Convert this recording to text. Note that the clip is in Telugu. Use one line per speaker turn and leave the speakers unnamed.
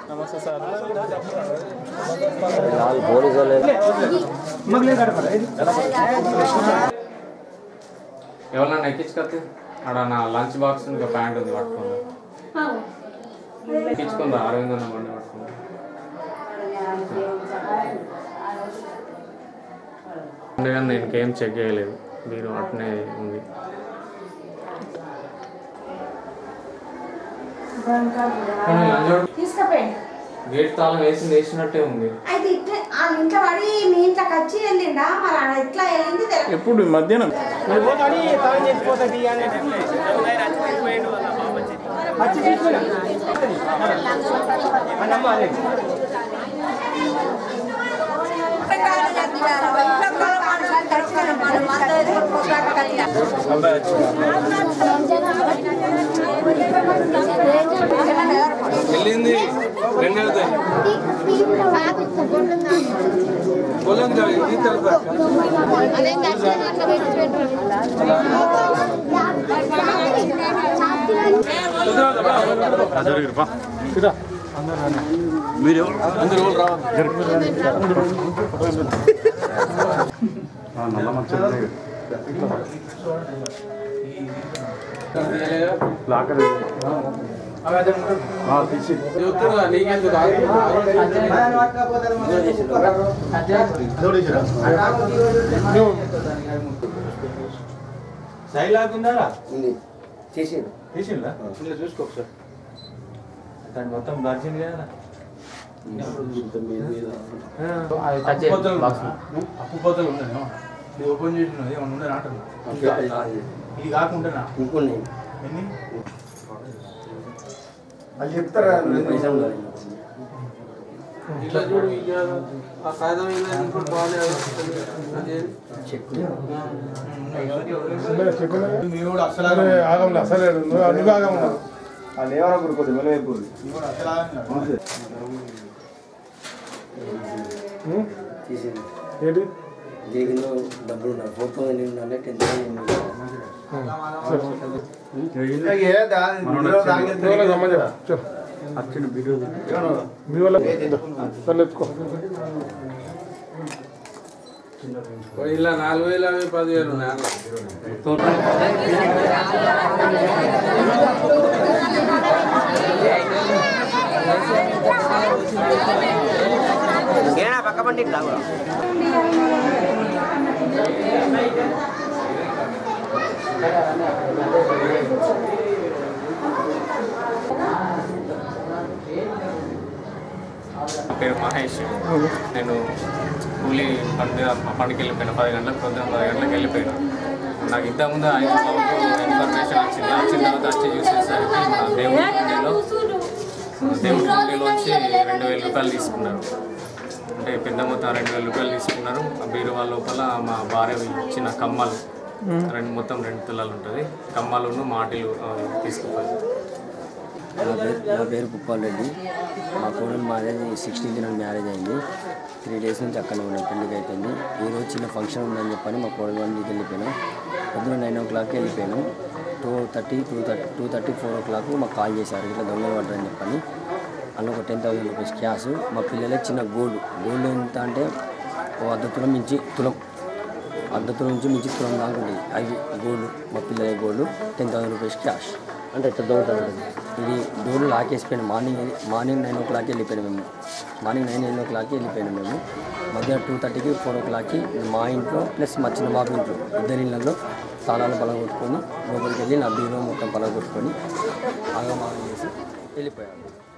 నమస్తే సార్
వాళ్ళు పోలీసు వాళ్ళే
ఎవరన్నా ఎక్కించుకొస్తే ఆడ నా లంచ్ బాక్స్ ఇంకా ప్యాంట్ ఉంది పట్టుకుందా ఎక్కించుకుందా అరవింద్ అన్న బండి పట్టుకుందా అందుకని నేను ఇంకేం చెక్ చేయలేదు మీరు అట్నే ఉంది
తీసుకుపోయింది
గేట్ తాళం వేసింది వేసినట్టే ఉంది
అయితే ఇట్లా ఆ ఇంట్లో పడి మీ ఇంట్లోకి వచ్చి వెళ్ళిండా మరి ఆడ ఎట్లా వెళ్ళింది తెలియదు
ఎప్పుడు మధ్యాహ్నం
వెళ్ళింది రెండు వెళ్తాయి పొలం
మీరు
అందరూ ఎవరు రా
నల్ల మంచి లాకర్ తీసి
చెప్తున్నా నీకెందుకు
సైడ్ లాగుందా
ఉంది చేసిండు
తీసిందా ఇందులో చూసుకో ఒకసారి దాన్ని మొత్తం దాచింది కదా అప్పు పోతలు అప్పు పోతలు ఉన్నాయి ఇది ఓపెన్ చేసినది ఏమన్నా ఉందని అంటున్నా ఇది కాకుండా
ఇంకొన్ని
ఎన్ని
వాళ్ళు చెప్తారా పైసలు కావాలి.
ఇట్లా చూడు ఇయ్యాల. ఆ కాగితం మీద ఇంకోటి బాగానే అదే
చెక్
మీరు కూడా అసలు
ఆగంలో అసలే నువ్వు నువ్వు ఆగమన్నా
లేవరా గురుకోదు వెళ్ళైపోదు మీరు కూడా అసలు
తీసిండు
ఏంటి
జేబులో డబ్బులు ఉన్నాయి ఫోర్ థౌసండ్ ఉండాలి టెన్ థౌసండ్
వచ్చిండు వీడియో మీ వల్ల సరే ఎత్తుకో
ఇలా నాలుగు వేలు అవి పదివేలు ఉన్నాయి అలా.
నా పేరు మహేష్ నేను కూలీ పని మీద పనికి వెళ్ళిపోయినా పది గంటలకు పొద్దున్న పది గంటలకు వెళ్ళిపోయినా నాకు ఇంతకుముందు ఐదు బాబుకు ఇన్ఫర్మేషన్ వచ్చింది వచ్చిన తర్వాత వచ్చి చూసేసరికి మన దేవుడి హుండీలో దేవుడి హుండీలోంచి రెండు వేల రూపాయలు తీసుకున్నారు అంటే పెద్ద మొత్తం రెండు వేల రూపాయలు తీసుకున్నారు ఆ బీరువా లోపల మా భార్య ఇచ్చిన కమ్మలు రెండు మొత్తం రెండు తులాలు ఉంటుంది కమ్మలును మాటిలు ఆ, తీసుకుపోయారు
నా పేరు నా పేరు పుప్పాల్ రెడ్డి మా కోడలు మ్యారేజ్ సిక్స్టీన్త్ నాడు మ్యారేజ్ అయింది త్రీ డేస్ నుంచి అక్కడ ఉన్నాం పెళ్ళికి అయిపోయింది ఈ రోజు చిన్న ఫంక్షన్ ఉందని చెప్పని మా కోడలు వాళ్ళకి వెళ్ళిపోయినాం పొద్దున నైన్ ఓ క్లాక్కి వెళ్ళిపోయినాం two thirty two thirty two thirty four o'clock మాకు కాల్ చేశారు ఇట్లా దొంగలు పడ్డారని చెప్పని అందులో ఒక టెన్ థౌసండ్ రూపీస్ క్యాష్ మా పిల్లలే చిన్న గోల్డ్ గోల్డ్ ఎంత అంటే ఓ అర్ధ తులం మించి తులం అర్ధ తులం నుంచి మించి తులం దాకా ఉంది అవి గోల్డ్ మా పిల్లల gold ten thousand rupees cash అంటే ఎట్లా దొంగతనం ఇది డోర్లు లాక్ వేసిపోయినాం మార్నింగ్ మార్నింగ్ నైన్ ఓ క్లాక్కి వెళ్ళిపోయినాం మేము మార్నింగ్ నైన్ నైన్ ఓ క్లాక్కి వెళ్ళిపోయినాం మేము మధ్యాహ్నం టూ థర్టీకి ఫోర్ ఓ క్లాక్కి మా ఇంట్లో ప్లస్ మా చిన్న బాబు ఇంట్లో ఇద్దరి ఇళ్ళల్లో తాళాలు పలగొట్టుకొని లోపలికి వెళ్ళి నా బీరో మొత్తం పలగొట్టుకొని ఆగమాగం చేసి వెళ్ళిపోయాము